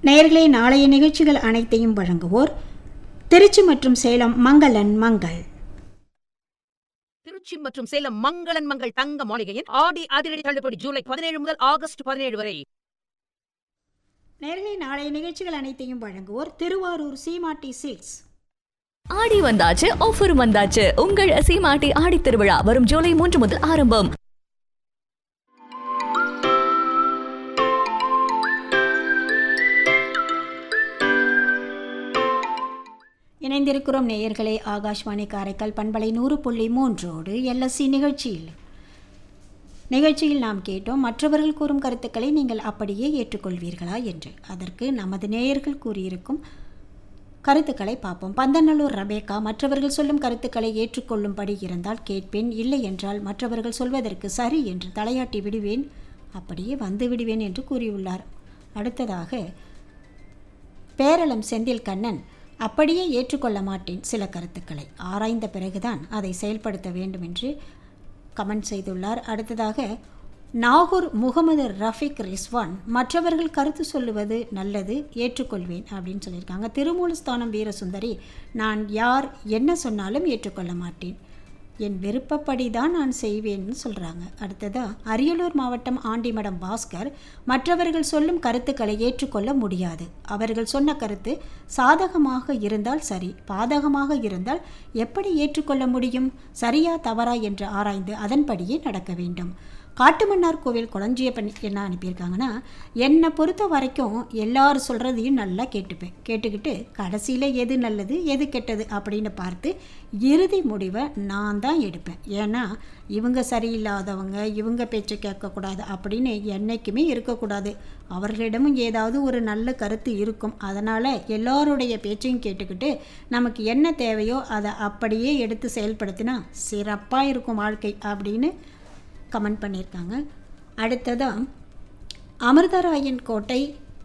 நேயர்களே நாளைய நிகழ்ச்சிகள் அனைத்தையும் வழங்குவோர் திருச்சி மற்றும் சேலம் மங்களன் மங்கள் திருச்சி மற்றும் சேலம் மங்களன் மங்கள் தங்க மாளிகையின் ஆடி அதிரடி தள்ளுபடி ஜூலை பதினேழு முதல் ஆகஸ்ட் பதினேழு வரை நேயர்களே நாளைய நிகழ்ச்சிகள் அனைத்தையும் வழங்குவோர் திருவாரூர் சீமாட்டி சில்க்ஸ் ஆடி வந்தாச்சு ஆஃபர் வந்தாச்சு உங்கள் சீமாட்டி ஆடி திருவிழா வரும் ஜூலை மூன்று முதல் ஆரம்பம் இணைந்திருக்கிறோம் நேயர்களே ஆகாஷ்வாணி காரைக்கால் பண்பலை நூறு புள்ளி மூன்றோடு எல்எஸ்சி நிகழ்ச்சியில் நிகழ்ச்சியில் நாம் கேட்டோம் மற்றவர்கள் கூறும் கருத்துக்களை நீங்கள் அப்படியே ஏற்றுக்கொள்வீர்களா என்று அதற்கு நமது நேயர்கள் கூறியிருக்கும் கருத்துக்களை பார்ப்போம் பந்தநல்லூர் ரபேக்கா மற்றவர்கள் சொல்லும் கருத்துக்களை ஏற்றுக்கொள்ளும்படி இருந்தால் கேட்பேன் இல்லை என்றால் மற்றவர்கள் சொல்வதற்கு சரி என்று தலையாட்டி விடுவேன் அப்படியே வந்து விடுவேன் என்று கூறியுள்ளார் அடுத்ததாக பேரளம் செந்தில் கண்ணன் அப்படியே ஏற்றுக்கொள்ள மாட்டேன் சில கருத்துக்களை ஆராய்ந்த பிறகுதான் அதை செயல்படுத்த வேண்டும் என்று கமெண்ட் செய்துள்ளார் அடுத்ததாக நாகூர் முகமது ரஃபிக் ரிஸ்வான் மற்றவர்கள் கருத்து சொல்லுவது நல்லது ஏற்றுக்கொள்வேன் அப்படின்னு சொல்லியிருக்காங்க திருமூலஸ்தானம் வீரசுந்தரி நான் யார் என்ன சொன்னாலும் ஏற்றுக்கொள்ள மாட்டேன் என் விருப்பப்படி தான் நான் செய்வேன்னு சொல்கிறாங்க அடுத்ததாக அரியலூர் மாவட்டம் ஆண்டிமடம் பாஸ்கர் மற்றவர்கள் சொல்லும் கருத்துக்களை ஏற்றுக்கொள்ள முடியாது அவர்கள் சொன்ன கருத்து சாதகமாக இருந்தால் சரி பாதகமாக இருந்தால் எப்படி ஏற்றுக்கொள்ள முடியும் சரியா தவறா என்று ஆராய்ந்து அதன்படியே நடக்க வேண்டும் காட்டுமன்னார் கோவில் குளஞ்சியப்பன் என்ன அனுப்பியிருக்காங்கன்னா என்னை பொறுத்த வரைக்கும் எல்லாரும் சொல்கிறதையும் நல்லா கேட்டுப்பேன் கேட்டுக்கிட்டு கடைசியில் எது நல்லது எது கெட்டது அப்படின்னு பார்த்து இறுதி முடிவை நான் தான் எடுப்பேன் ஏன்னா இவங்க சரியில்லாதவங்க இவங்க பேச்சை கேட்கக்கூடாது அப்படின்னு என்றைக்குமே இருக்கக்கூடாது அவர்களிடமும் ஏதாவது ஒரு நல்ல கருத்து இருக்கும் அதனால் எல்லாருடைய பேச்சையும் கேட்டுக்கிட்டு நமக்கு என்ன தேவையோ அதை அப்படியே எடுத்து செயல்படுத்தினா சிறப்பாக இருக்கும் வாழ்க்கை அப்படின்னு கமெண்ட் பண்ணியிருக்காங்க அடுத்ததாக அமிர்தராயன் கோட்டை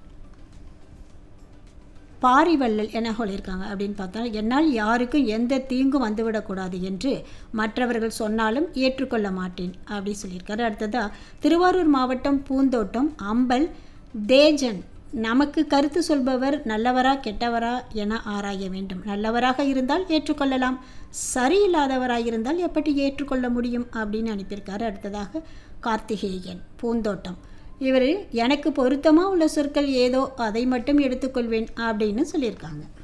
பாரிவள்ளல் என சொல்லியிருக்காங்க அப்படின்னு பார்த்தா என்னால் யாருக்கும் எந்த தீங்கும் வந்துவிடக்கூடாது என்று மற்றவர்கள் சொன்னாலும் ஏற்றுக்கொள்ள மாட்டேன் அப்படி சொல்லியிருக்காரு அடுத்ததாக திருவாரூர் மாவட்டம் பூந்தோட்டம் அம்பல் தேஜன் நமக்கு கருத்து சொல்பவர் நல்லவரா கெட்டவரா என ஆராய வேண்டும் நல்லவராக இருந்தால் ஏற்றுக்கொள்ளலாம் சரியில்லாதவராக இருந்தால் எப்படி ஏற்றுக்கொள்ள முடியும் அப்படின்னு அனுப்பியிருக்காரு அடுத்ததாக கார்த்திகேயன் பூந்தோட்டம் இவர் எனக்கு பொருத்தமாக உள்ள சொற்கள் ஏதோ அதை மட்டும் எடுத்துக்கொள்வேன் அப்படின்னு சொல்லியிருக்காங்க